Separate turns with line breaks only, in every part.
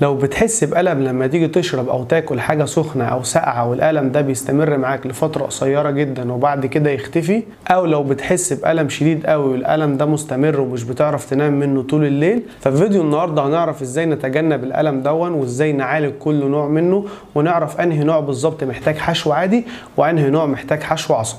لو بتحس بألم لما تيجي تشرب أو تاكل حاجة سخنة أو ساقعة والألم ده بيستمر معاك لفترة قصيرة جدا وبعد كده يختفي أو لو بتحس بألم شديد قوي والألم ده مستمر ومش بتعرف تنام منه طول الليل ففي فيديو النهاردة هنعرف إزاي نتجنب الألم دون وإزاي نعالج كل نوع منه ونعرف أنهي نوع بالظبط محتاج حشو عادي وأنهي نوع محتاج حشو عصب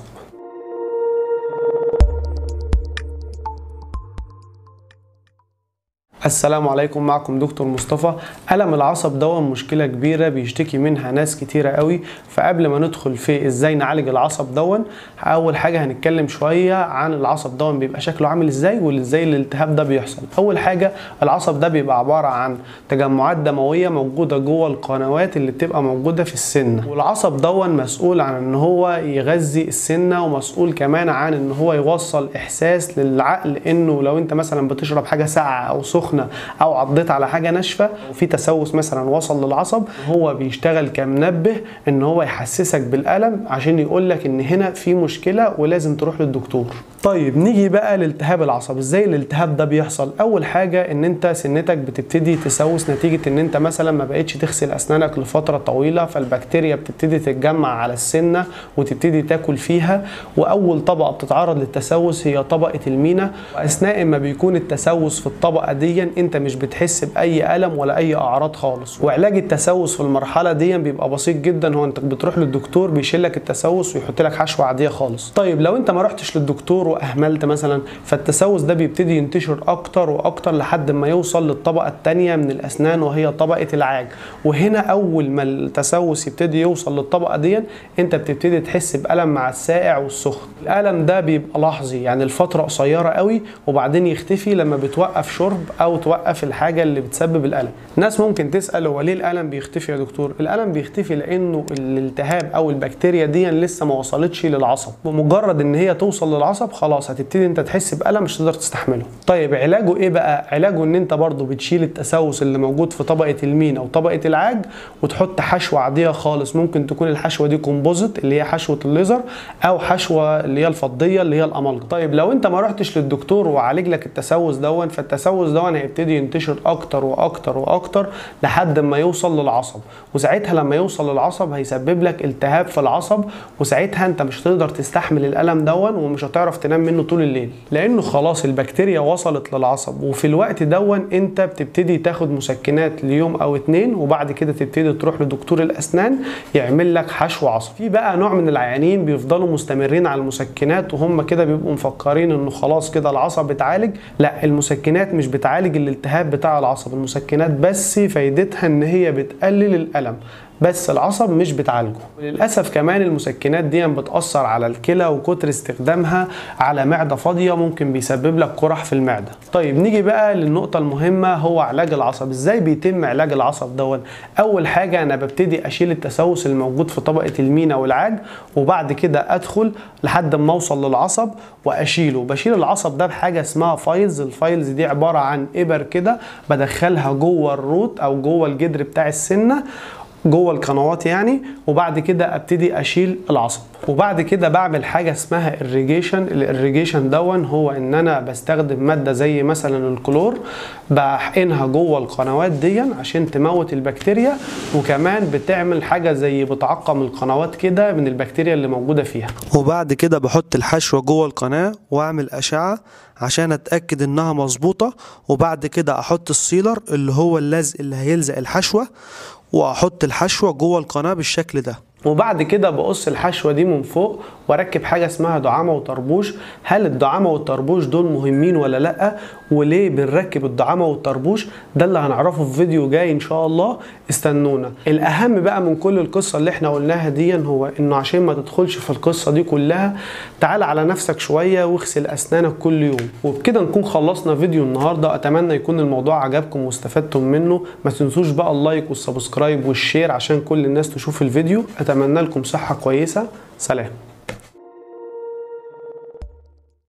السلام عليكم معكم دكتور مصطفى ألم العصب ده مشكلة كبيرة بيشتكي منها ناس كتيرة قوي فقبل ما ندخل في ازاي نعالج العصب دون أول حاجة هنتكلم شوية عن العصب دون بيبقى شكله عامل ازاي وازاي الالتهاب ده بيحصل أول حاجة العصب ده بيبقى عبارة عن تجمعات دموية موجودة جوه القنوات اللي بتبقى موجودة في السنة والعصب دون مسؤول عن ان هو يغذي السنة ومسؤول كمان عن ان هو يوصل احساس للعقل انه لو انت مثلا بتشرب حاجة ساقعة او سخنة او عضيت على حاجه ناشفه وفي تسوس مثلا وصل للعصب هو بيشتغل كمنبه ان هو يحسسك بالالم عشان يقول لك ان هنا في مشكله ولازم تروح للدكتور طيب نيجي بقى لالتهاب العصب ازاي الالتهاب ده بيحصل اول حاجه ان انت سنتك بتبتدي تسوس نتيجه ان انت مثلا ما بقتش تغسل اسنانك لفتره طويله فالبكتيريا بتبتدي تتجمع على السنه وتبتدي تاكل فيها واول طبقه بتتعرض للتسوس هي طبقه المينا واثناء ما بيكون التسوس في الطبقه دي انت مش بتحس باي الم ولا اي اعراض خالص وعلاج التسوس في المرحله دي بيبقى بسيط جدا هو انت بتروح للدكتور بيشيل لك التسوس ويحط لك حشوه عاديه خالص طيب لو انت ما رحتش للدكتور واهملت مثلا فالتسوس ده بيبتدي ينتشر اكتر واكتر لحد ما يوصل للطبقه الثانيه من الاسنان وهي طبقه العاج وهنا اول ما التسوس يبتدي يوصل للطبقه دي انت بتبتدي تحس بالم مع الساقع والسخن الالم ده بيبقى لحظي يعني الفتره قصيره قوي وبعدين يختفي لما بتوقف شرب او توقف الحاجه اللي بتسبب الالم الناس ممكن تسال هو ليه الالم بيختفي يا دكتور الالم بيختفي لانه الالتهاب او البكتيريا دي لسه ما وصلتش للعصب بمجرد ان هي توصل للعصب خلاص هتبتدي انت تحس بالم مش تقدر تستحمله طيب علاجه ايه بقى علاجه ان انت برضو بتشيل التسوس اللي موجود في طبقه المين او طبقه العاج وتحط حشوه عاديه خالص ممكن تكون الحشوه دي كومبوزيت اللي هي حشوه الليزر او حشوه اللي هي الفضيه اللي هي الامالجم طيب لو انت ما رحتش للدكتور وعالج لك التسوس دون فالتسوس دون هيبتدي ينتشر اكتر واكتر واكتر لحد ما يوصل للعصب وساعتها لما يوصل للعصب هيسبب لك التهاب في العصب وساعتها انت مش هتقدر تستحمل الالم دون ومش هتعرف تنام منه طول الليل لانه خلاص البكتيريا وصلت للعصب وفي الوقت دون انت بتبتدي تاخد مسكنات ليوم او اتنين وبعد كده تبتدي تروح لدكتور الاسنان يعمل لك حشو عصب في بقى نوع من العيانين بيفضلوا مستمرين على المسكنات وهم كده بيبقوا مفكرين انه خلاص كده العصب اتعالج لا المسكنات مش بتعالج الالتهاب بتاع العصب المسكنات بس فايدتها ان هي بتقلل الالم بس العصب مش بتعالجه وللاسف كمان المسكنات دي بتاثر على الكلى وكتر استخدامها على معده فاضيه ممكن بيسبب لك قرح في المعده طيب نيجي بقى للنقطه المهمه هو علاج العصب ازاي بيتم علاج العصب دون اول حاجه انا ببتدي اشيل التسوس الموجود في طبقه المينا والعاج وبعد كده ادخل لحد ما اوصل للعصب واشيله بشيل العصب ده بحاجه اسمها فايلز الفايلز دي عباره عن ابر كده بدخلها جوه الروت او جوه الجدر بتاع السنه جوه القنوات يعني وبعد كده ابتدي اشيل العصب وبعد كده بعمل حاجه اسمها الريجيشن الاريجيشن دون هو ان انا بستخدم ماده زي مثلا الكلور بحقنها جوه القنوات دي عشان تموت البكتيريا وكمان بتعمل حاجه زي بتعقم القنوات كده من البكتيريا اللي موجوده فيها
وبعد كده بحط الحشوه جوه القناه واعمل اشعه عشان اتاكد انها مظبوطه وبعد كده احط السيلر اللي هو اللزق اللي هيلزق الحشوه واحط الحشوه جوه القناه بالشكل ده
وبعد كده بقص الحشوه دي من فوق واركب حاجه اسمها دعامه وطربوش هل الدعامه والطربوش دول مهمين ولا لا وليه بنركب الدعامه والطربوش ده اللي هنعرفه في فيديو جاي ان شاء الله استنونا الاهم بقى من كل القصه اللي احنا قلناها دي هو انه عشان ما تدخلش في القصه دي كلها تعال على نفسك شويه واغسل اسنانك كل يوم وبكده نكون خلصنا فيديو النهارده اتمنى يكون الموضوع عجبكم واستفدتم منه ما تنسوش بقى اللايك والسبسكرايب والشير عشان كل الناس تشوف الفيديو اتمنى لكم صحه كويسه سلام